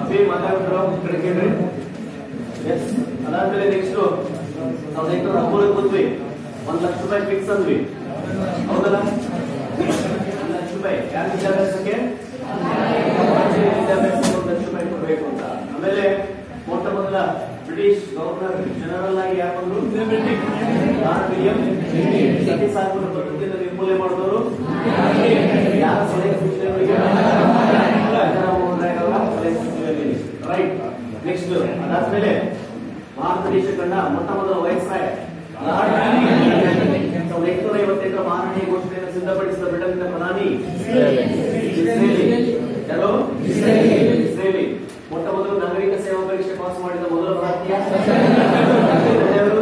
ಅಭಿ ಮಾತಾಡ್ತಾರೋ ಕಡೆ ಕೇಳ್ರಿ ಎಸ್ ಅದಾದ್ಮೇಲೆ ನೆಕ್ಸ್ಟ್ ಸಾವಿರದ ಎಂಟುನೂರ ಹದಿಮೂರಕ್ಕೆ ಬಂದ್ವಿ ಒಂದ್ ಲಕ್ಷ ರೂಪಾಯಿ ಫಿಕ್ಸ್ ಅಂದ್ವಿ ಹೌದಲ್ಲ ಒಂದ್ ಲಕ್ಷ ರೂಪಾಯಿ ಯಾರ ವಿದ್ಯಾಭ್ಯಾಸಕ್ಕೆ ವಿದ್ಯಾಭ್ಯಾಸಕ್ಕೆ ಒಂದ್ ಲಕ್ಷ ರೂಪಾಯಿ ಕೊಡ್ಬೇಕು ಅಂತ ಆಮೇಲೆ ಮೊಟ್ಟ ಮೊದಲ ಬ್ರಿಟಿಷ್ ಗವರ್ನರ್ ಜನರಲ್ ಆಗಿ ಯಾರು ಬಂದ್ರು ಲಾರ್ಡ್ ವಿಲಿಯಂ ಸತಿ ಸಾಗುವ ಪದ್ಧತಿಯನ್ನು ನಿರ್ಮೂಲನೆ ಮಾಡಿದವರು ಯಾರ ಸಲಹೆ ಸೂಚನೆಗಳಿಗೆ ರಾಜಾರಾಮ್ ರಾಯ್ ಅವರ ಸಲಹೆ ಸೂಚನೆಯಲ್ಲಿ ರೈಟ್ ನೆಕ್ಸ್ಟ್ ಅದಾದ್ಮೇಲೆ ಭಾರತ ದೇಶ ಕಂಡ ಮೊಟ್ಟ ಮೊದಲ ವಯಸ್ಸಾಯ ಲಾರ್ಡ್ ಸಾವಿರದ ಎಂಟುನೂರ ಐವತ್ತೆಂಟರ ಮಾನವೀಯ ಘೋಷಣೆಯನ್ನು ಸಿದ್ಧಪಡಿಸಿದ ಬ್ರಿಟನ್ನ ಪ್ರಧಾನಿ ಇಸ್ರೇಲಿ ಯಾರು ಇಸ್ರೇಲಿ ಮೊಟ್ಟ ಮೊದಲು ನಾಗರಿಕ ಸೇವಾ ಪರೀಕ್ಷೆ ಪಾಸ್ ಮಾಡಿದ ಮೊದಲ ಭಾರತೀಯ ಯಾರು?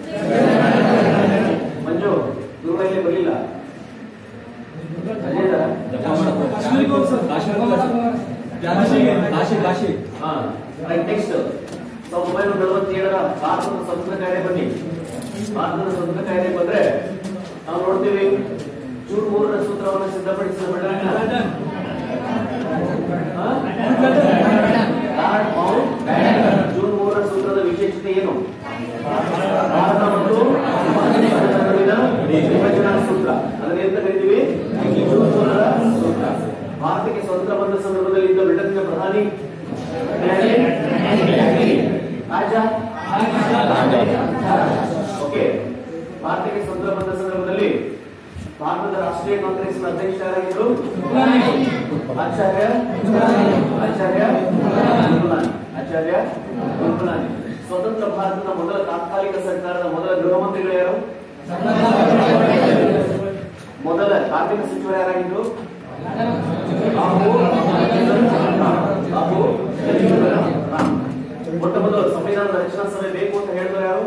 ಮಂಜು ಗುರುಗಳಲ್ಲಿ ಬರಲಿಲ್ಲ ಕಾಶಿ ಕಾಶಿ ಹಾ ರೈಟ್ ನೆಕ್ಸ್ಟ್ ಸಾವಿರದ ಒಂಬೈನೂರ ನಲವತ್ತೇಳರ ಭಾರತದ ಸ್ವತಂತ್ರ ಕಾಯ್ದೆ ಬನ್ನಿ ಭಾರತದ ಸ್ವತಂತ್ರ ಕಾಯ್ದೆ ಬಂದ್ರೆ ನಾವು ನೋಡ್ತೀವಿ ಜೂನ್ ಮೂರರ ಸೂತ್ರವನ್ನು ಸಿದ್ಧಪಡಿಸಿದ ಬಿಡಲ್ಲ ಲಾರ್ಡ್ ಮೌಂಟ್ ಬ್ಯಾಟನ್. ಜೂನ್ ಮೂರರ ಸೂತ್ರದ ವಿಶೇಷತೆ ಏನು ಭಾರತ ಮತ್ತು ಪಾಕಿಸ್ತಾನದ ನಡುವಿನ ವಿಭಜನಾ ಸೂತ್ರ ಅದನ್ನ ಎಂತ ಕರಿತೀವಿ ಜೂನ್ ಮೂರರ ಸೂತ್ರ ಭಾರತಕ್ಕೆ ಸ್ವತಂತ್ರ ಬಂದ ಸಂದರ್ಭದಲ್ಲಿ ಇದ್ದ ಬ್ರಿಟನ್ನ ಪ್ರಧಾನಿ ರಾಜ ಓಕೆ ಭಾರತಕ್ಕೆ ಸ್ವತಂತ್ರ ಬಂದ ಸಂದರ್ಭದಲ್ಲಿ ಭಾರತದ ರಾಷ್ಟ್ರೀಯ ಕಾಂಗ್ರೆಸ್ನ ಅಧ್ಯಕ್ಷರಾಗಿದ್ದರು ಆಚಾರ್ಯ ಆಚಾರ್ಯ ಗುರುನಾನಿ ಆಚಾರ್ಯ ಗುರುನಾನಿ ಸ್ವತಂತ್ರ ಭಾರತದ ಮೊದಲ ತಾತ್ಕಾಲಿಕ ಸರ್ಕಾರದ ಮೊದಲ ಗೃಹ ಮಂತ್ರಿಗಳು ಯಾರು ಮೊದಲ ಕಾರ್ಮಿಕ ಸಚಿವರು ಯಾರಾಗಿದ್ರು ಬಾಬು ಬಾಬು ರಾಮ್. ಮೊಟ್ಟ ಮೊದಲು ಸಂವಿಧಾನದ ರಚನಾ ಸಭೆ ಬೇಕು ಅಂತ ಹೇಳಿದ್ರು ಯಾರು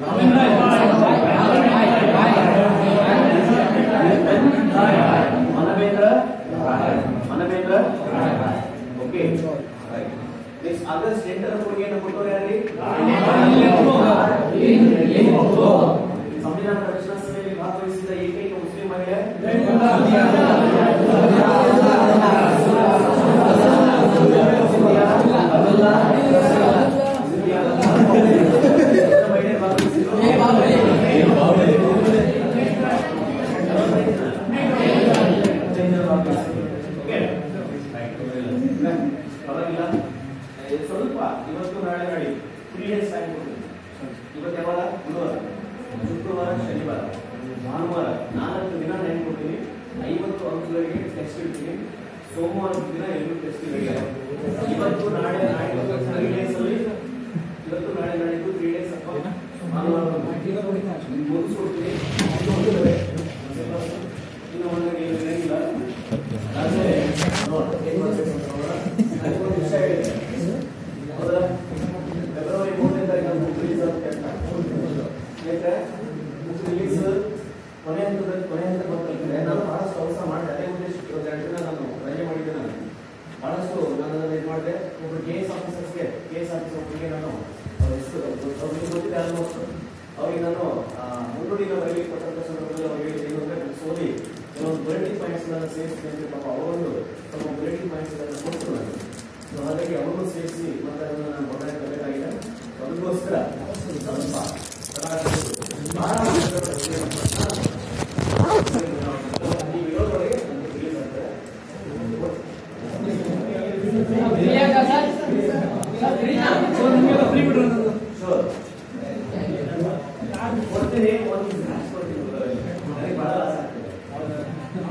Manavendra Manavendra okay next August ಎಂಟರ ಕೊಡುಗೆಯನ್ನು ಕೊಟ್ಟವರು ಯಾರಿ ಸಂವಿಧಾನದ ರಚನಾ ಸಭೆಯಲ್ಲಿ ಭಾಗವಹಿಸಿದ ಏಕೈಕ ಮುಸ್ಲಿಂ ಮಹಿಳೆ ಮಹಿಳೆ ಭಾಗವಹಿಸಿದ್ರು ಓಕೆ ಪರವಾಗಿಲ್ಲ ಏ, ಸ್ವಲ್ಪ ಇವತ್ತು ನಾಳೆ ನಾಡಿ ತ್ರೀ ಡೇಸ್ ಟೈಮ್ ಕೊಡ್ತೀನಿ ಇವತ್ತು ಯಾವಾಗ ಗುರುವಾರ ಶುಕ್ರವಾರ ಶನಿವಾರ ಭಾನುವಾರ ನಾಲ್ಕು ದಿನ ಟೈಮ್ ಕೊಡ್ತೀನಿ ಐವತ್ತು ಅಂಕಗಳಿಗೆ ಟೆಸ್ಟ್ ಇಡ್ತೀನಿ ಸೋಮವಾರ ದಿನ ಎರಡು ಟೆಸ್ಟ್ ಇಡ್ತೀನಿ ಇವತ್ತು ನಾಳೆ ನಾಡಿದ್ದು ತ್ರೀ ಡೇಸ್ ಅಲ್ಲಿ ಇವತ್ತು ನಾಳೆ ನಾಡಿದ್ದು ತ್ರೀ ಡೇಸ್ ಅಥವಾ ಭಾನುವಾರ ಮುಗಿಸ್ಕೊಡ್ತೀನಿ ಇನ್ನು ಒಂದು ನೀವು ಏನಿಲ್ಲ ಆದ್ರೆ ನೋಡಿ ಏನ್ ಮಾಡ್ಬೇಕು ಅಂತ ನೋಡೋಣ. ಅದಕ್ಕೊಂದು ವಿಷಯ ಹೇಳಿದೆ ಹೌದಾ ಫೆಬ್ರವರಿ ಮೂರನೇ ತಾರೀಕು ಬುಕ್ ರಿಲೀಸ್ ಆಗುತ್ತೆ ಅಂತ ಯಾಕೆ ಬುಕ್ ರಿಲೀಸ್ ಕೊನೆ ಹಂತದಲ್ಲಿ ಕೊನೆ ಹಂತ ಬಂತಂದ್ರೆ ನಾನು ಬಹಳಷ್ಟು ಅವಸರ ಮಾಡಿದೆ ಅದೇ ಉದ್ದೇಶ ಇವತ್ತು ಎರಡು ದಿನ ನಾನು ರಜೆ ಮಾಡಿದ್ದೆ ನಾನು ಬಹಳಷ್ಟು ನಾನು ಅದನ್ನ ಇದು ಮಾಡಿದೆ ಒಬ್ಬರು ಕೆ ಎಸ್ ಆಫೀಸರ್ಸ್ಗೆ ಕೆ ಎಸ್ ಆಫೀಸರ್ ಒಬ್ಬರಿಗೆ ನಾನು ಅವ್ರ ಹೆಸರು ಅವ್ರಿಗೆ ಗೊತ್ತಿದೆ ಆಲ್ಮೋಸ್ಟ್ ಅವ್ರಿಗೆ ನಾನು ಆ, ಮುನ್ನುಡಿನ ಬರಲಿಕ್ಕೆ ಕೊಟ್ಟಂತ ಸಂದರ್ಭದಲ್ಲಿ ಅವ್ರು ಹೇಳಿದ್ದು ಏನು ಅಂದ್ರೆ ಸೋಲಿ ಕೆಲವೊಂದು ಬುಲೆಟಿನ್ ಪಾಯಿಂಟ್ಸ್ ಗಳನ್ನ ಸೇರಿಸಿ ಅಂತ ಪಾಪ ಅವರೊಂದು ಸ್ವಲ್ಪ ಬುಲೆಟಿನ್ ಪಾಯಿಂಟ್ಸ್ ಗಳನ್ನ ಕೊಟ್ಟರು ನನಗೆ ಸೊ ಹಾಗಾಗಿ ಅವರನ್ನು ಸೇರಿಸಿ ಮತ್ತೆ ಅದನ್ನು ನಾನು ಹೊರಗಡೆ ತರಬೇಕಾಗಿದೆ So ಅದಕ್ಕೋಸ್ಕರ ಸ್ವಲ್ಪ ಬಹಳ ಈ ವಿಡಿಯೋದೊಳಗೆ ನಮ್ಗೆ release ಆಗ್ತದೆ. Sure. ಕೊಡ್ತೀನಿ ಒಂದು ಸ್ನಾಕ್ಸ್ ಕೊಡ್ತೀನಿ ನನಗೆ ಬಹಳ ಆಸೆ ಆಗ್ತದೆ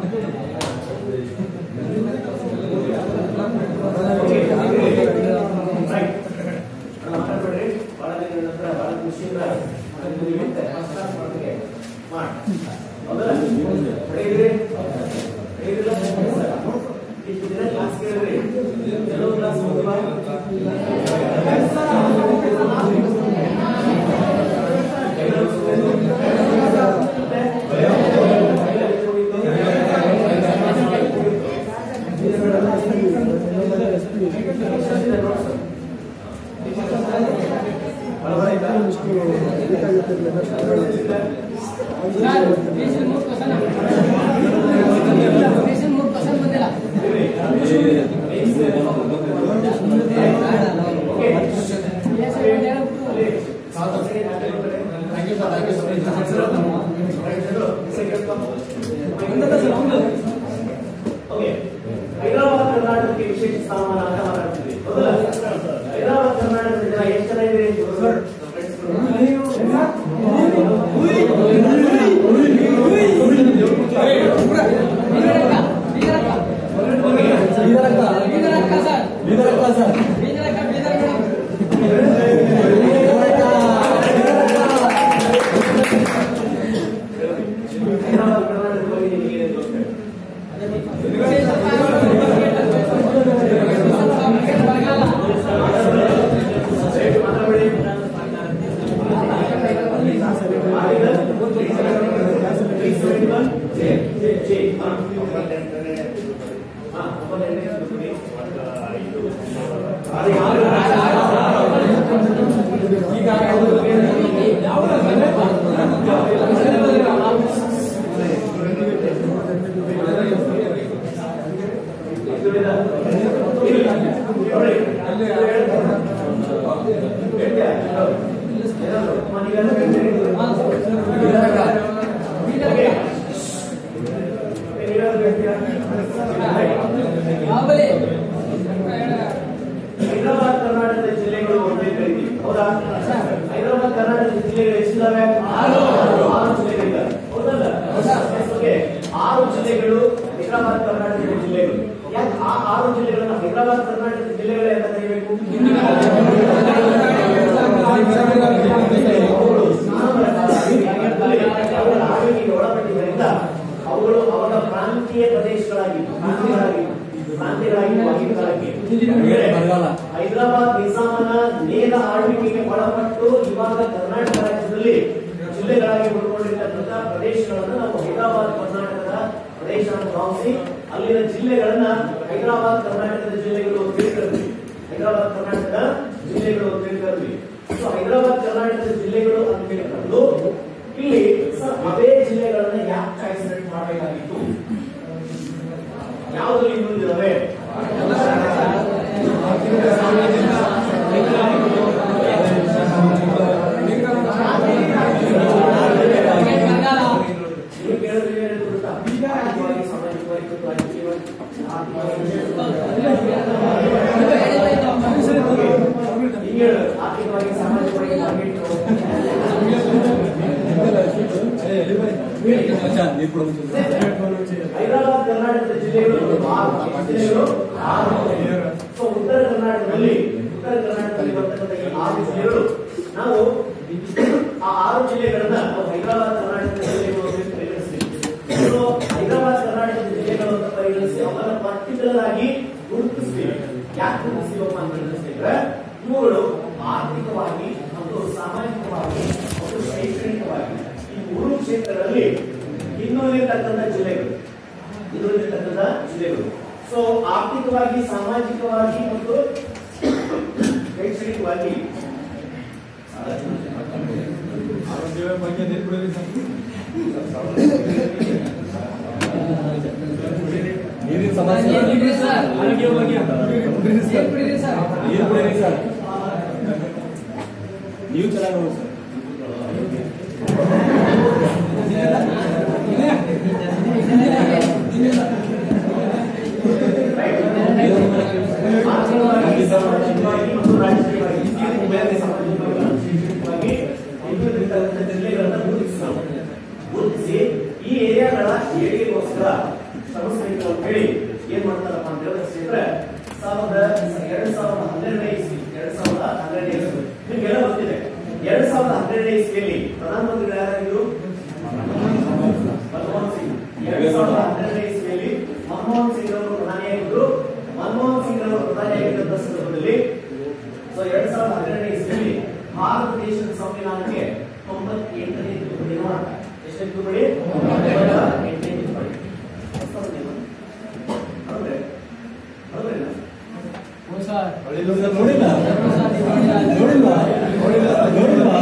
Right. ನಾನು ಮಾತಾಡ್ಬೇಡ್ರಿ ಬಹಳ ದಿನದ ನಂತರ ಬಹಳ ಖುಷಿಯಿಂದ ಅದನ್ನು ನಿಮಿತ್ತ first class ಮಾಡೋದಕ್ಕೆ ಮಾಡಿ ಹೌದಲ್ಲ ಹೊಡೆಯಿದ್ರಿ ಹೊಡೆಯಿದ್ರಿಲ್ಲ? ಇಷ್ಟು ದಿನ ಕ್ಲಾಸ್ ಕೇಳಿದ್ರಿ ಕೆಲವು ಕ್ಲಾಸ್ ಹೋಗಿಲ್ಲ ಬಂದಿಲ್ಲ ಸ್ಥಾನಮಾನ ಅಂತ ಮಾತಾಡ್ತಿದ್ವಿ ಹೌದಲ್ಲ ಹೈದರಾಬಾದ್ ಕರ್ನಾಟಕದ ಜನ ಎಷ್ಟು ಜನ ಇದೆ ಅಂತ ಗೊತ್ತಾ? ಹೈದರಾಬಾದ್ ಕರ್ನಾಟಕದ ಬಗ್ಗೆ ನಿಮಗೆ ಏನ್ ಗೊತ್ತು? ದಯವಿಟ್ಟು ಮಾತಾಡ್ಬೇಡಿ. ಆಗಿದೆ? Please wait one. J, J, J. ಹಾ. ಹಾ, ಒಂಬತ್ತೆರಡನೇ ಸುದ್ದಿ. ಅದು ಯಾರು? ದುಡಿದ. ಇಲ್ಲ. ನೋಡಿ. ಹೇಳ್ತೀಯಾ? ಏನಾದ್ರು? ಮನೆಗೆಲ್ಲ ಹೇಳ್ತೀರಿ? ಓಕೆ. ನೀವೇನಾದ್ರು ಹೇಳ್ತೀರಾ? ಹೈದರಾಬಾದ್ ಕರ್ನಾಟಕದ ಜಿಲ್ಲೆಗಳು ಒಂದೇ ಕರಿತೀವಿ ಹೌದಾ ಹೈದರಾಬಾದ್ ಕರ್ನಾಟಕದ ಜಿಲ್ಲೆಗಳು ಎಷ್ಟಿದಾವೆ ಆರು ಆರು ಜಿಲ್ಲೆಗಳಿದ್ದಾವೆ ಹೌದಲ್ಲ ಓಕೆ ಆರು ಜಿಲ್ಲೆಗಳು ಹೈದರಾಬಾದ್ ಕರ್ನಾಟಕದ ಜಿಲ್ಲೆಗಳು ಯಾಕೆ ಆ ಆರು ಜಿಲ್ಲೆಗಳನ್ನ ಹೈದರಾಬಾದ್ ಕರ್ನಾಟಕದ ಜಿಲ್ಲೆಗಳೇ ಅಂತ ಕರಿಬೇಕು ಅವುಗಳು ಸ್ಥಾನಮಾನದಲ್ಲಿ ಅವುಗಳ ಆಳ್ವಿಕೆಗೆ ಒಳಪಟ್ಟಿದ್ದರಿಂದ ಅವುಗಳು ಅವರ ಪ್ರಾಂತೀಯ ಪ್ರದೇಶಗಳಾಗಿತ್ತು ಪ್ರಾಂತ್ಯಗಳಾಗಿತ್ತು ಪ್ರಾಂತ್ಯಗಳಾಗಿತ್ತು ಆಗಿನ ಕಾಲಕ್ಕೆ ಹೈದರಾಬಾದ್ ನಿಜಾಮನ ನೇರ ಆಳ್ವಿಕೆಗೆ ಒಳಪಟ್ಟು ಇವಾಗ ಕರ್ನಾಟಕ ರಾಜ್ಯದಲ್ಲಿ ಜಿಲ್ಲೆಗಳಾಗಿ ಉಳ್ಕೊಂಡಿರ್ತಕ್ಕಂಥ ಪ್ರದೇಶಗಳನ್ನು ನಾವು ಹೈದರಾಬಾದ್ ಕರ್ನಾಟಕದ ಪ್ರದೇಶ ಅಂತ ಭಾವಿಸಿ ಅಲ್ಲಿನ ಜಿಲ್ಲೆಗಳನ್ನ ಹೈದರಾಬಾದ್ ಕರ್ನಾಟಕದ ಜಿಲ್ಲೆಗಳು ಅಂತ ತಿಳ್ಕೊಂಡ್ವಿ ಹೈದರಾಬಾದ್ ಕರ್ನಾಟಕದ ಜಿಲ್ಲೆಗಳು ಅಂತ ತಿಳ್ಕೊಂಡ್ವಿ ಸೊ ಹೈದರಾಬಾದ್ ಕರ್ನಾಟಕದ ಜಿಲ್ಲೆಗಳು ಅಂತ ತಿಳ್ಕೊಂಡು ಇಲ್ಲಿ ಸರ್ ಅದೇ ಜಿಲ್ಲೆಗಳನ್ನ ಯಾಕೆ ಚಾಯ್ಸ್ ಮಾಡಬೇಕಾಗಿತ್ತು ಯಾವುದಲ್ಲಿ ಇನ್ನೊಂದಿದಾವೆ ನೀವು ಕೇಳಿದ್ರೆ ಏನಾಯ್ತು ಗೊತ್ತಾ? ಆರ್ಥಿಕವಾಗಿ, ಸಾಮಾಜಿಕವಾಗಿ ಮತ್ತು ರಾಜಕೀಯವಾಗಿ, ಆರ್ಥಿಕವಾಗಿ ಹಿಂಗೆ ಹೇಳು. ಆರ್ಥಿಕವಾಗಿ ಸಾಮಾಜಿಕವಾಗಿ ಮಾರ್ಕೆಟ್ ಹೈದರಾಬಾದ್ ಕರ್ನಾಟಕದ ಜಿಲ್ಲೆಗಳು ಆರು ಜಿಲ್ಲೆಗಳು ಆರು ಸೊ ಉತ್ತರ ಕರ್ನಾಟಕದಲ್ಲಿ ಉತ್ತರ ಕರ್ನಾಟಕದಲ್ಲಿ ಬರ್ತಕ್ಕಂಥ ಈ ಆರು ಜಿಲ್ಲೆಗಳು ನಾವು ಆ ಆರು ಜಿಲ್ಲೆಗಳನ್ನ ನಾವು ಹೈದರಾಬಾದ್ ಕರ್ನಾಟಕದ ಜಿಲ್ಲೆಗಳು ಅಂತ ಪರಿಗಣಿಸ್ತೀವಿ ಸೊ ಹೈದರಾಬಾದ್ ಕರ್ನಾಟಕದ ಜಿಲ್ಲೆಗಳು ಅಂತ ಪರಿಗಣಿಸಿ ಅವನ್ನ ಪರ್ಟಿಕ್ಯುಲರ್ ಆಗಿ ಗುರುತಿಸ್ತೀವಿ ಯಾಕೆ ಗುರುತಿಸ್ತೀವಪ್ಪ ಅಂತ ಹೇಳಿದ್ರೆ ಇವುಗಳು ಆರ್ಥಿಕವಾಗಿ ಮತ್ತು ಸಾಮಾಜಿಕವಾಗಿ ಮತ್ತು ಶೈಕ್ಷಣಿಕವಾಗಿ ಈ ಮೂರು ಕ್ಷೇತ್ರಗಳಲ್ಲಿ ಇನ್ನುಳಿರ್ತಕ್ಕಂಥ ಜಿಲ್ಲೆಗಳು ಇನ್ನುಳಿರ್ತಕ್ಕಂಥ ಜಿಲ್ಲೆಗಳು ಸೊ ಆರ್ಥಿಕವಾಗಿ ಸಾಮಾಜಿಕವಾಗಿ ಮತ್ತು ಶೈಕ್ಷಣಿಕವಾಗಿ ನೀರಿನ ಸಮಸ್ಯೆ ನೀರು ಕುಡೀರಿ ಸರ್ ನೀವು ಚೆನ್ನಾಗಿ ನೋಡಿ ಸರ್ ಆರ್ಥಿಕವಾಗಿ ಸಾಮಾಜಿಕವಾಗಿ ಮತ್ತು ರಾಜಕೀಯವಾಗಿ ಆರ್ಥಿಕವಾಗಿ, ಸಾಮಾಜಿಕವಾಗಿ, ಶೈಕ್ಷಣಿಕವಾಗಿ ಇನ್ನುಳಿದಿರ್ತಕ್ಕಂಥ ಜಿಲ್ಲೆಗಳನ್ನ ಗುರುತಿಸೋಣ ಗುರುತಿಸಿ ಈ ಏರಿಯಾಗಳ ಏಳಿಗೆಗೋಸ್ಕರ ಶ್ರಮಿಸಬೇಕು ಅಂತ ಹೇಳಿ ಏನ್ ಮಾಡ್ತಾರಪ್ಪ ಅಂತ ಹೇಳಿದ್ರೆ ಸಾವಿರದ ಎರಡ್ ಸಾವಿರದ ಹನ್ನೆರಡನೇ ಇಸ್ವಿ ಎರಡ್ ಸಾವಿರದ ಹನ್ನೆರಡನೇ ಇಸ್ವಿ ನಿಮ್ಗೆಲ್ಲ ಗೊತ್ತಿದೆ ಎರಡ್ ಸಾವಿರದ ಹನ್ನೆರಡನೇ ಇಸ್ವಿಯಲ್ಲಿ ಪ್ರಧಾನಮಂತ್ರಿಗಳು ಯಾರಾಗಿದ್ರು ಮನಮೋಹನ್ ಸಿಂಗ್ ಎರಡ್ ಸಾವಿರದ ಹನ್ನೆರಡನೇ ಇಸ್ವಿಯಲ್ಲಿ ಮನಮೋಹನ್ ಸಿಂಗ್ ಅವರು ಪ್ರಧಾನಿಯಾಗಿದ್ರು ಮನಮೋಹನ್ ಸಿಂಗ್ ಅವರು ಪ್ರಧಾನಿಯಾಗಿದ್ದಂತ ಸಂದರ್ಭದಲ್ಲಿ ಸೊ ಎರಡ್ ಸಾವಿರದ ಹನ್ನೆರಡನೇ ಇಸ್ವಿಯಲ್ಲಿ ಭಾರತ ದೇಶದ ಸಂವಿಧಾನಕ್ಕೆ ತೊಂಬತ್ತೆಂಟನೇ ತಿದ್ದುಪಡಿ ಮಾಡ್ತಾರೆ ಎಷ್ಟನೇ ತಿದ್ದುಪಡಿ ಎಂಟನೇ ತಿದ್ದುಪಡಿ ಹೌದ್ರೆ ಹೌದ್ರಿಲ್ಲ ನೋಡಿಲ್ಲ ನೋಡಿಲ್ಲ ನೋಡಿಲ್ಲ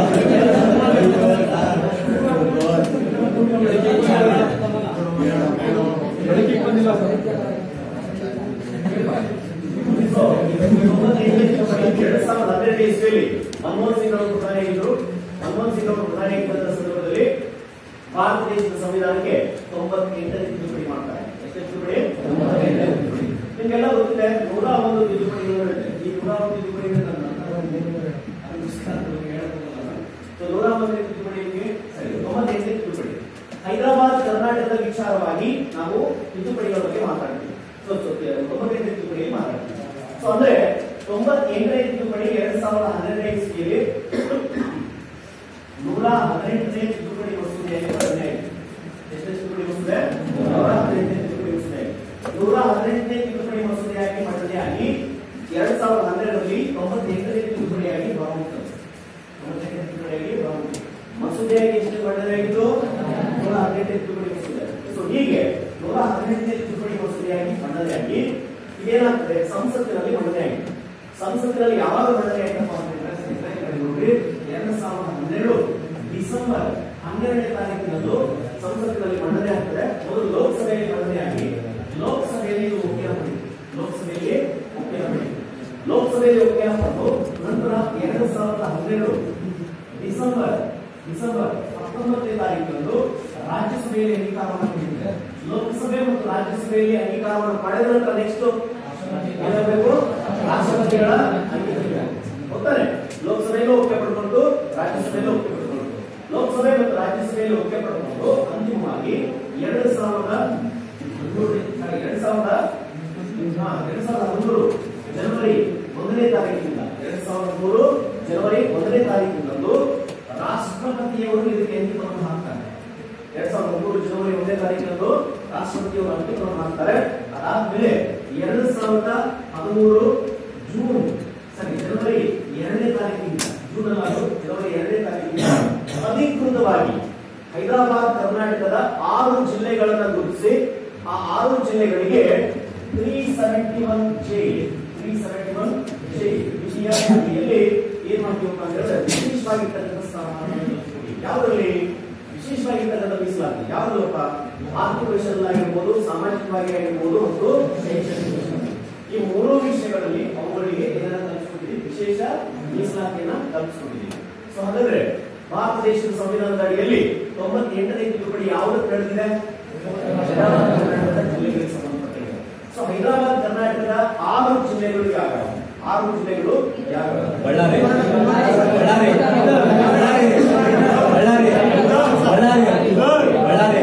ಬೆಳಕಿಗೆ ಬಂದಿಲ್ಲ ಸರ್ ಸೊ ಎರಡ್ ಸಾವಿರದ ಹನ್ನೆರಡನೇ ಇಸ್ವಿಯಲ್ಲಿ ಮನಮೋಹನ್ ಸಿಂಗ್ ಅವರು ಪ್ರಧಾನಿಯಾಗಿದ್ರು ಮನಮೋಹನ್ ಸಿಂಗ್ ಅವರು ಪ್ರಧಾನಿಯಾಗಿದ್ದಂತ ಸಂದರ್ಭದಲ್ಲಿ ಭಾರತ ದೇಶದ ಸಂವಿಧಾನಕ್ಕೆ ತೊಂಬತ್ತೆಂಟನೇ ತಿದ್ದುಪಡಿ ಮಾಡ್ತಾರೆ ಎಷ್ಟೇ ತಿದ್ದುಪಡಿ ತೊಂಬತ್ತೆಂಟನೇ ತಿದ್ದುಪಡಿ ನಿಮ್ಗೆಲ್ಲ ಗೊತ್ತಿದೆ ನೂರ ಒಂದು ತಿದ್ದುಪಡಿಗಳು ಇದೆ ಈ ನೂರ ಒಂದು ತಿದ್ದುಪಡಿಗಳು ಸೊ ನೂರ ಒಂದನೇ ತಿದ್ದುಪಡಿಗೆ ಸರಿ ತೊಂಬತ್ತೆಂಟನೇ ತಿದ್ದುಪಡಿ ಹೈದರಾಬಾದ್ ಕರ್ನಾಟಕದ ವಿಚಾರವಾಗಿ ನಾವು ತಿದ್ದುಪಡಿಗಳ ಬಗ್ಗೆ ಮಾತಾಡ್ತೀವಿ ಸೊ ಸೊ ತೊಂಬತ್ತೆಂಟನೇ ತಿದ್ದುಪಡಿಯಲ್ಲಿ ಮಾತಾಡ್ತೀವಿ ಸೊ ಅಂದ್ರೆ ತೊಂಬತ್ತೆಂಟನೇ ತಿದ್ದುಪಡಿ ಎರಡ್ ಸಾವಿರದ ಹನ್ನೆರಡನೇ ಇಸ್ವಿಯಲ್ಲಿ ನೂರ ಹದಿನೆಂಟನೇ ತಿದ್ದುಪಡಿ ಮಸೂದೆಯಲ್ಲಿ ಮಂಡನೆ ಆಯಿತು ಎಷ್ಟನೇ ತಿದ್ದುಪಡಿ ಮಸೂದೆ ನೂರ ಹದಿನೆಂಟನೇ ತಿದ್ದುಪಡಿ ಮಸೂದೆ ನೂರ ಹದಿನೆಂಟನೇ ತಿದ್ದುಪಡಿ ಮಸೂದೆಯಾಗಿ ಮಂಡನೆಯಾಗಿ ಎರಡ್ ಸಾವಿರದ ಹನ್ನೆರಡರಲ್ಲಿ ತೊಂಬತ್ತೆಂಟನೇ ತಿದ್ದುಪಡಿಯಾಗಿ ಹೊರಹೊಮ್ಮುತ್ತದೆ ತೊಂಬತ್ತೆಂಟನೇ ತಿದ್ದುಪಡಿಯಾಗಿ ಹೊರಹೊಮ್ಮಿತು ಮಸೂದೆಯಾಗಿ ಎಷ್ಟು ಮಂಡನೆಯಾಗಿತ್ತು ನೂರ ಹದಿನೆಂಟನೇ ತಿದ್ದುಪಡಿ ಮಸೂದೆ ಸೊ ಹೀಗೆ ನೂರ ಹದಿನೆಂಟನೇ ತಿದ್ದುಪಡಿ ಮಸೂದೆಯಾಗಿ ಮಂಡನೆಯಾಗಿ ಇದೇನಾಗ್ತದೆ ಸಂಸತ್ತಿನಲ್ಲಿ ಮಂಡನೆಯಾಗಿದೆ ಸಂಸತ್ತಿನಲ್ಲಿ ಯಾವಾಗ ಮಂಡನೆ ಆಯ್ತಪ್ಪ ಅಂತಂದ್ರೆ ಸ್ನೇಹಿತರೆ, ಈ ಕಡೆ ನೋಡ್ರಿ ಎರಡ್ ಸಾವಿರದ ಹನ್ನೆರಡು ಡಿಸೆಂಬರ್ ಹನ್ನೆರಡನೇ ತಾರೀಕಿನಂದು ಸಂಸತ್ತಿನಲ್ಲಿ ಮಂಡನೆ ಆಗ್ತದೆ ಮೊದಲು ಲೋಕಸಭೆಯಲ್ಲಿ ಮಂಡನೆಯಾಗಿ ಲೋಕಸಭೆಯಲ್ಲಿ ಇದು ಒಪ್ಪಿಗೆ ಪಡೆಯಿತು ಲೋಕಸಭೆಯಲ್ಲಿ ಒಪ್ಪಿಗೆ ಪಡೆಯಿತು ಲೋಕಸಭೆಯಲ್ಲಿ ಒಪ್ಪಿಗೆ ಪಡೆದು ನಂತರ ಎರಡು ಸಾವಿರದ ಹನ್ನೆರಡು ಡಿಸೆಂಬರ್ ಡಿಸೆಂಬರ್ ಹತ್ತೊಂಬತ್ತನೇ ತಾರೀಕಿನಂದು ರಾಜ್ಯಸಭೆಯಲ್ಲಿ ಅಂಗೀಕಾರವನ್ನು ಪಡೆದಿದೆ ಲೋಕಸಭೆ ಮತ್ತು ರಾಜ್ಯಸಭೆಯಲ್ಲಿ ಅಂಗೀಕಾರವನ್ನು ಪಡೆದ ನಂತರ ನೆಕ್ಸ್ಟ್ ಏನಾಗಬೇಕು ರಾಷ್ಟ್ರಪತಿಗಳ ಅಂಗೀಕಾರ ಗೊತ್ತಾನೆ ಲೋಕಸಭೆಯಲ್ಲೂ ಒಪ್ಪಿಗೆ ಪಡ್ಕೊಂಡು ರಾಜ್ಯಸಭೆಯಲ್ಲೂ ಒಪ್ಪಿಗೆ ಪಡ್ಕೊಂಡು ಲೋಕಸಭೆ ಮತ್ತು ರಾಜ್ಯಸಭೆಯಲ್ಲಿ ಒಪ್ಪಿಗೆ ಪಡ್ಕೊಂಡು ಅಂತಿಮವಾಗಿ ಎರಡು ಸಾವಿರದ ಹದಿಮೂರು ಎರಡು ಸಾವಿರದ ಹಾ, ಎರಡು ಸಾವಿರದ ಹದಿಮೂರು ಜನವರಿ ಒಂದನೇ ತಾರೀಕಿನಿಂದ ಎರಡು ಸಾವಿರದ ಮೂರು ಜನವರಿ ಒಂದನೇ ತಾರೀಕಿನಂದು ರಾಷ್ಟ್ರಪತಿಯವರು ಇದಕ್ಕೆ ಅಂತಿಮವನ್ನು ಹಾಕ್ತಾರೆ ಎರಡ್ ಸಾವಿರದ ಮೂರು ಜನವರಿ ಒಂದನೇ ತಾರೀಕಿನಂದು ರಾಷ್ಟ್ರಪತಿಯವರು ಅಂಕಿತವನ್ನು ಹಾಕ್ತಾರೆ ಅದಾದ್ಮೇಲೆ ಎರಡು ಸಾವಿರದ ಹದಿಮೂರು ಜೂನ್ ಸರಿ ಜನವರಿ ಎರಡನೇ ತಾರೀಕಿನಿಂದ ಜೂನ್ ಅಲ್ಲ ಜನವರಿ ಎರಡನೇ ತಾರೀಕಿನಿಂದ ಅಧಿಕೃತವಾಗಿ ಹೈದರಾಬಾದ್ ಕರ್ನಾಟಕದ ಆರು ಜಿಲ್ಲೆಗಳನ್ನ ಗುರುತಿಸಿ ಆ ಆರು ಜಿಲ್ಲೆಗಳಿಗೆ three seventy one J three seventy one J ವಿಧಿಯ ಅಡಿಯಲ್ಲಿ ಏನ್ ಮಾಡ್ತೀವಪ್ಪ ಅಂತ ಹೇಳಿದ್ರೆ ವಿಶೇಷವಾಗಿರ್ತಕ್ಕಂಥ ಸ್ಥಾನಮಾನ ಯಾವುದರಲ್ಲಿ ವಿಶೇಷವಾಗಿರ್ತಕ್ಕಂಥ ಮೀಸಲಾತಿ ಯಾವುದಪ್ಪ ಆರ್ಥಿಕ ವಿಷಯದಲ್ಲಿ ಆಗಿರ್ಬೋದು ಸಾಮಾಜಿಕವಾಗಿ ಆಗಿರ್ಬೋದು ಮತ್ತು ಶೈಕ್ಷಣಿಕ ವಿಷಯದಲ್ಲಿ. ಈ ಮೂರು ವಿಷಯಗಳಲ್ಲಿ ಅವುಗಳಿಗೆ ಏನನ್ನ ಕಲ್ಪಿಸ್ಕೊಂಡಿದ್ದೀವಿ ವಿಶೇಷ ಮೀಸಲಾತಿಯನ್ನ ಕಲ್ಪಿಸ್ಕೊಂಡಿದ್ದೀವಿ ಸೊ ಹಾಗಾದ್ರೆ ಭಾರತ ದೇಶದ ಸಂವಿಧಾನದ ಅಡಿಯಲ್ಲಿ ತೊಂಬತ್ತೆಂಟನೇ ತಿದ್ದುಪಡಿ ಯಾವುದಕ್ಕೆ ನಡೆದಿದೆ ಹೈದರಾಬಾದ್ ಕರ್ನಾಟಕದ ಜಿಲ್ಲೆಗಳಿಗೆ ಸಂಬಂಧಪಟ್ಟಿದೆ ಸೊ ಹೈದರಾಬಾದ್ ಕರ್ನಾಟಕದ ಆರು ಜಿಲ್ಲೆಗಳು ಯಾವ ಆರು ಜಿಲ್ಲೆಗಳು ಯಾವ ಬಳ್ಳಾರಿ ಬಳ್ಳಾರಿ ಬಳ್ಳಾರಿ ಬಳ್ಳಾರಿ ಬಳ್ಳಾರಿ ಬಳ್ಳಾರಿ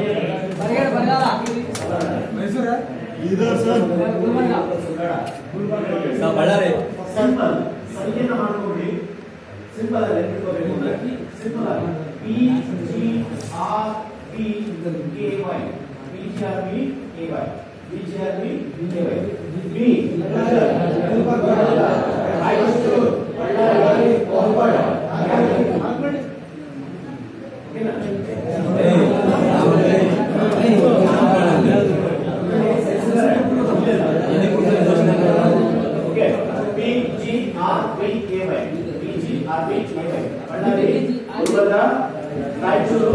ಮೈಸೂರ ಸಾ ಬಳ್ಳಾರಿ ಸಿಂಪಲ್ ಸಂಖ್ಯೆನ ಮಾಡ್ಕೊಂಡ್ರಿ ಸಿಂಪಲ್ ಆಗಿ ನೆನ್ಪಿಟ್ಕೋಬೇಕು ಅಂದ್ರೆ ಸಿಂಪಲ್ ಆಗಿ P G R P K Y P G R P K Y P G R P K Y B Raichur Bellary Koppal ಓಕೆನಾ okay P G R P K Y P G R P K Y Bellary Gulbarga Raichur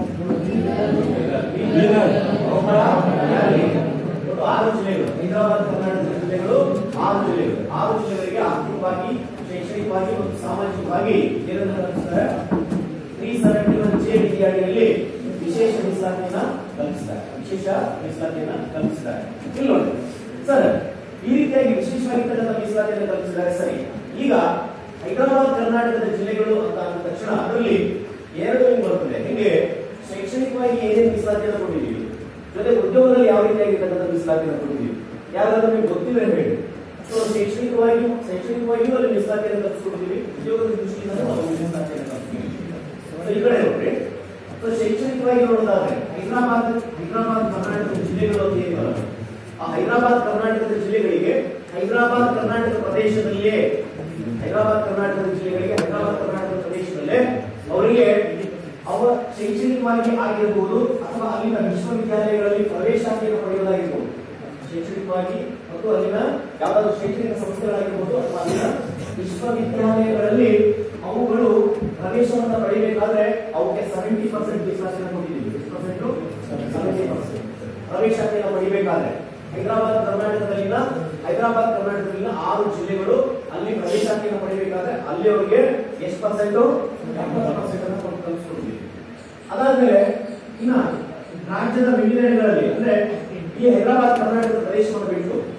Bidar Koppal Bellary ಒಟ್ಟು ಆರು ಜಿಲ್ಲೆಗಳು ಹೈದರಾಬಾದ್ ಕರ್ನಾಟಕದ ಜಿಲ್ಲೆಗಳು ಆರು ಜಿಲ್ಲೆಗಳು ಆರು ಜಿಲ್ಲೆಗಳಿಗೆ ಆರ್ಥಿಕವಾಗಿ ಶೈಕ್ಷಣಿಕವಾಗಿ ಮತ್ತು ಸಾಮಾಜಿಕವಾಗಿ ಏನನ್ನ ಕಲ್ಪಿಸ್ತಾರೆ ತ್ರೀ ಸೆವೆಂಟಿ ಒನ್ ಜೆ ವಿಧಿ ಅಡಿಯಲ್ಲಿ ವಿಶೇಷ ಮೀಸಲಾತಿಯನ್ನ ಕಲ್ಪಿಸ್ತಾರೆ ವಿಶೇಷ ಮೀಸಲಾತಿಯನ್ನ ಕಲ್ಪಿಸ್ತಾರೆ ಇಲ್ಲಿ ನೋಡಿ ಸರ್ ಈ ರೀತಿಯಾಗಿ ವಿಶೇಷವಾಗಿರ್ತಕ್ಕಂಥ ಮೀಸಲಾತಿಯನ್ನು ಕಲ್ಪಿಸಿದ್ದಾರೆ ಸರಿ ಈಗ ಹೈದರಾಬಾದ್ ಕರ್ನಾಟಕದ ಜಿಲ್ಲೆಗಳು ಅಂತ ಅಂದ ತಕ್ಷಣ ಅದರಲ್ಲಿ ಎರಡು ಹಿಂಗ್ ಬರ್ತದೆ ಹೆಂಗೆ ಶೈಕ್ಷಣಿಕವಾಗಿ ಏನೇನು ಮೀಸಲಾತಿಯನ್ನು ಕೊಟ್ಟಿದ್ದೀವಿ ಜೊತೆ ಉದ್ಯೋಗದಲ್ಲಿ ಯಾವ ರೀತಿಯಾಗಿರ್ತಕ್ಕಂಥ ಮೀಸಲಾತಿಯನ್ನು ಕೊಟ್ಟಿದ್ದೀವಿ ಯಾರಾದ್ರೂ ನಿಮ್ಗೆ ಗೊತ್ತಿಲ್ಲ ಹೇಳಿ ಸೊ ಶೈಕ್ಷಣಿಕವಾಗಿ ಶೈಕ್ಷಣಿಕವಾಗಿಯೂ ಅಲ್ಲಿ ಮೀಸಲಾತಿಯನ್ನು ಕಲ್ಪಿಸ್ಕೊಡ್ತೀವಿ ಉದ್ಯೋಗದ ದೃಷ್ಟಿಯಿಂದ ನಾವು ಮೀಸಲಾತಿಯನ್ನು ಕಲ್ಪಿಸ್ತೀವಿ ಸೊ ಈ ಕಡೆ ನೋಡ್ರಿ ಸೊ ಶೈಕ್ಷಣಿಕವಾಗಿ ನೋಡೋದಾದ್ರೆ ಹೈದರಾಬಾದ್ ಹೈದರಾಬಾದ್ ಕರ್ನಾಟಕದ ಜಿಲ್ಲೆಗಳು ಅಂತ ಏನಿಲ್ಲ ಆ ಹೈದರಾಬಾದ್ ಕರ್ನಾಟಕದ ಜಿಲ್ಲೆಗಳಿಗೆ ಹೈದರಾಬಾದ್ ಕರ್ನಾಟಕ ಪ್ರದೇಶದಲ್ಲೇ ಹೈದರಾಬಾದ್ ಕರ್ನಾಟಕದ ಜಿಲ್ಲೆಗಳಿಗೆ ಹೈದರಾಬಾದ್ ಕರ್ನಾಟಕ ಪ್ರದೇಶದಲ್ಲೇ ಅವರಿಗೆ ಅವ ಶೈಕ್ಷಣಿಕವಾಗಿ ಆಗಿರಬಹುದು ಅಥವಾ ಅಲ್ಲಿನ ವಿಶ್ವವಿದ್ಯಾಲಯಗಳಲ್ಲಿ ಪ್ರವೇಶಾತಿಯನ್ನು ಪಡೆಯುವುದಾಗಿರ್ಬೋದು ಶೈಕ್ಷಣಿಕವಾಗಿ ಮತ್ತು ಅಲ್ಲಿನ ಯಾವ್ದಾದ್ರು ಶೈಕ್ಷಣಿಕ ಸಂಸ್ಥೆಗಳಾಗಿರ್ಬೋದು ಅಥವಾ ಅಲ್ಲಿನ ವಿಶ್ವವಿದ್ಯಾಲಯಗಳಲ್ಲಿ ಅವುಗಳು ಪ್ರವೇಶವನ್ನ ಪಡೆಯಬೇಕಾದ್ರೆ ಅವಕ್ಕೆ ಸೆವೆಂಟಿ ಪರ್ಸೆಂಟ್ ಮೀಸಲಾತಿಯನ್ನು ಕೊಟ್ಟಿದ್ದೀವಿ ಎಷ್ಟು ಪರ್ಸೆಂಟ್ ಸೆವೆಂಟಿ ಪರ್ಸೆಂಟ್ ಪ್ರವೇಶಾತಿಯನ್ನು ಪಡಿಬೇಕಾದ್ರೆ ಹೈದರಾಬಾದ್ ಕರ್ನಾಟಕದಲ್ಲಿನ ಹೈದರಾಬಾದ್ ಕರ್ನಾಟಕದಲ್ಲಿನ ಆರು ಜಿಲ್ಲೆಗಳು ಅಲ್ಲಿ ಪ್ರವೇಶಾತಿಯನ್ನು ಪಡಿಬೇಕಾದ್ರೆ ಅಲ್ಲಿ ಅವರಿಗೆ ಎಷ್ಟು ಪರ್ಸೆಂಟ್ ಎಪ್ಪತ್ತು ಪರ್ಸೆಂಟ್ ಅನ್ನು ಕೊಟ್ಟು ಕಲಿಸ್ಕೊಡ್ತೀವಿ ಅದಾದ್ಮೇಲೆ ಇನ್ನ ರಾಜ್ಯದ ವಿವಿಧೆಡೆಗಳಲ್ಲಿ ಅಂದ್ರೆ ಈ ಹೈದರಾಬಾದ್ ಕರ್ನಾಟಕದ ಪ್ರದೇಶವನ್ನು ಬಿಟ್ಟು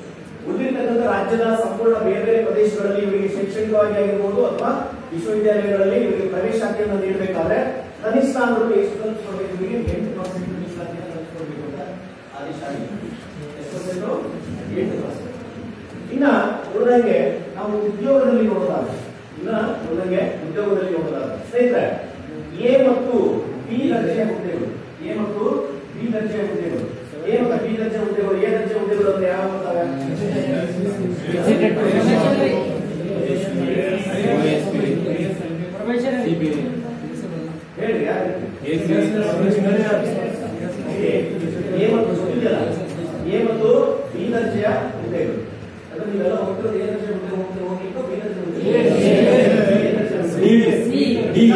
ಉಳಿದಿರ್ತಕ್ಕಂಥ ರಾಜ್ಯದ ಸಂಪೂರ್ಣ ಬೇರೆ ಬೇರೆ ಪ್ರದೇಶಗಳಲ್ಲಿ ಇವರಿಗೆ ಶೈಕ್ಷಣಿಕವಾಗಿ ಆಗಿರ್ಬೋದು ಅಥವಾ ವಿಶ್ವವಿದ್ಯಾಲಯಗಳಲ್ಲಿ ಇವರಿಗೆ ಪ್ರವೇಶಾತಿಯನ್ನು ನೀಡಬೇಕಾದ್ರೆ ಕನಿಷ್ಠ ಅಂದ್ರೂ ಎಷ್ಟು ಕಲ್ಪಿಸ್ಕೊಡ್ಬೇಕು ಇವರಿಗೆ ಎಂಟು ಪರ್ಸೆಂಟ್ ಮೀಸಲಾತಿಯನ್ನು ಕಲ್ಪಿಸ್ಕೊಡ್ಬೇಕು ಅಂತ ಆದೇಶ ಆಗಿದೆ ಎಷ್ಟು ಪರ್ಸೆಂಟ್ ಎಂಟು ಪರ್ಸೆಂಟ್ ಇನ್ನ ಉಳಿದಂಗೆ ನಾವು ಉದ್ಯೋಗದಲ್ಲಿ ನೋಡೋದಾದ್ರೆ ಇನ್ನ ಉಳಿದಂಗೆ ಉದ್ಯೋಗದಲ್ಲಿ ನೋಡೋದಾದ್ರೆ ಸ್ನೇಹಿತರೆ ಎ ಮತ್ತು ಬಿ ದರ್ಜೆಯ ಹುದ್ದೆಗಳು ಎ ಮತ್ತು ಬಿ ದರ್ಜೆಯ ಹುದ್ದೆಗಳು ಎ ಮತ್ತು ಬಿ ದರ್ಜೆಯ ಹುದ್ದೆಗಳು ಎ ದರ್ಜೆಯ ಹುದ್ದೆಗಳು ಅಂದ್ರೆ ಯಾವ ಬರ್ತವೆ ಹೇಳಿ ಯಾರು ಎ ಮತ್ತು ಗೊತ್ತಿದೆಯಲ್ಲ ಎ ಮತ್ತು ಬಿ ದರ್ಜೆಯ ಹುದ್ದೆಗಳು ಅಂದ್ರೆ ನೀವೆಲ್ಲ ಹೋಗ್ತಿರೋದು ಎ ದರ್ಜೆಯ ಹುದ್ದೆ ಹೋಗ್ತಿರೋ ಹೋಗ್ಲಿಕ್ಕೆ ಬಿ ದರ್ಜೆಯ ಹುದ್ದೆ ಎ ದರ್ಜೆಯ ಹುದ್ದೆ.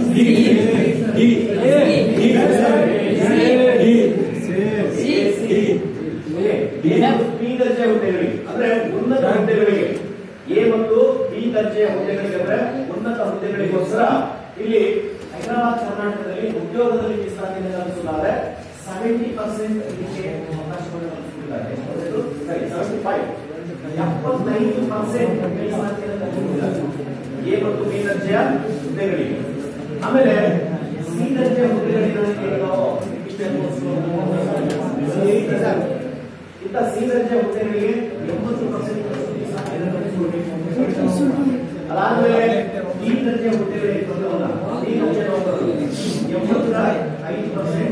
ಎ ಮತ್ತು ಬಿ ದರ್ಜೆಯ ಹುದ್ದೆಗಳಿಗೆ ಅಂದ್ರೆ ಉನ್ನತ ಹುದ್ದೆಗಳಿಗೆ ಎ ಮತ್ತು ಬಿ ದರ್ಜೆಯ ಹುದ್ದೆಗಳಿಗೆ ಅಂದ್ರೆ ಉನ್ನತ ಹುದ್ದೆಗಳಿಗೋಸ್ಕರ ಇಲ್ಲಿ ಹೈದರಾಬಾದ್ ಕರ್ನಾಟಕದಲ್ಲಿ ಉದ್ಯೋಗದಲ್ಲಿ ಮೀಸಲಾತಿಯನ್ನು ಕಲ್ಪಿಸುತ್ತಾರೆ ಸೆವೆಂಟಿ ಪರ್ಸೆಂಟ್ ಇದಕ್ಕೆ ಅವಕಾಶವನ್ನು ಕಲ್ಪಿಸಿದ್ದಾರೆ ಸರಿ ಸೆವೆಂಟಿ ಫೈವ್ ಎಪ್ಪತ್ತೈದು ಪರ್ಸೆಂಟ್ ಮೀಸಲಾತಿಯನ್ನು ಕಲ್ಪಿಸಿದ್ದಾರೆ ಎ ಮತ್ತು ಬಿ ದರ್ಜೆಯ ಹುದ್ದೆಗಳಿಗೆ ಆಮೇಲೆ ಸಿ ದರ್ಜೆಯ ಹುದ್ದೆಗಳಿಗೆ ಏನು ಇಂಥ ಸಿ ದರ್ಜೆಯ ಹುದ್ದೆಗಳಿಗೆ ಎಂಬತ್ತು ಪರ್ಸೆಂಟ್ ಅದಾದ್ಮೇಲೆ ಈ ದರ್ಜೆಯ ಹುದ್ದೆಗಳಿಗೆ ಬರೋಲ್ಲ ಈ ದರ್ಜೆ ನೌಕರರು ಎಂಬತ್ತರ ಐದು percent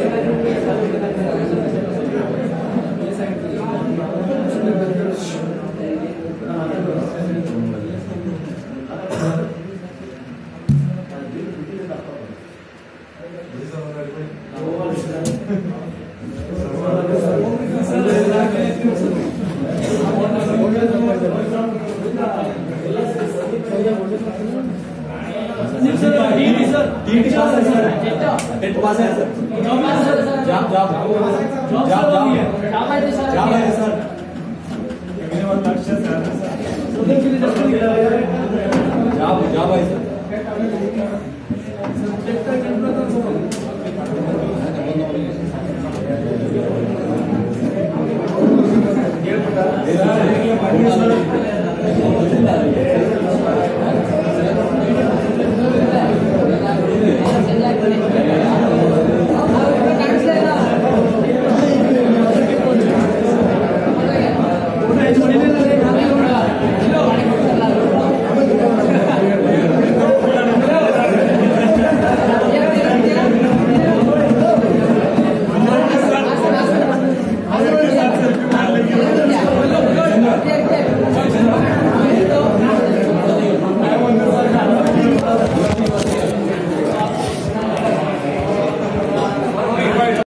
job job job job job ಇದೆ ಸರ್ ಜಾಬ್ ಜಾಬ್ ಆಯ್ತು ಸರ್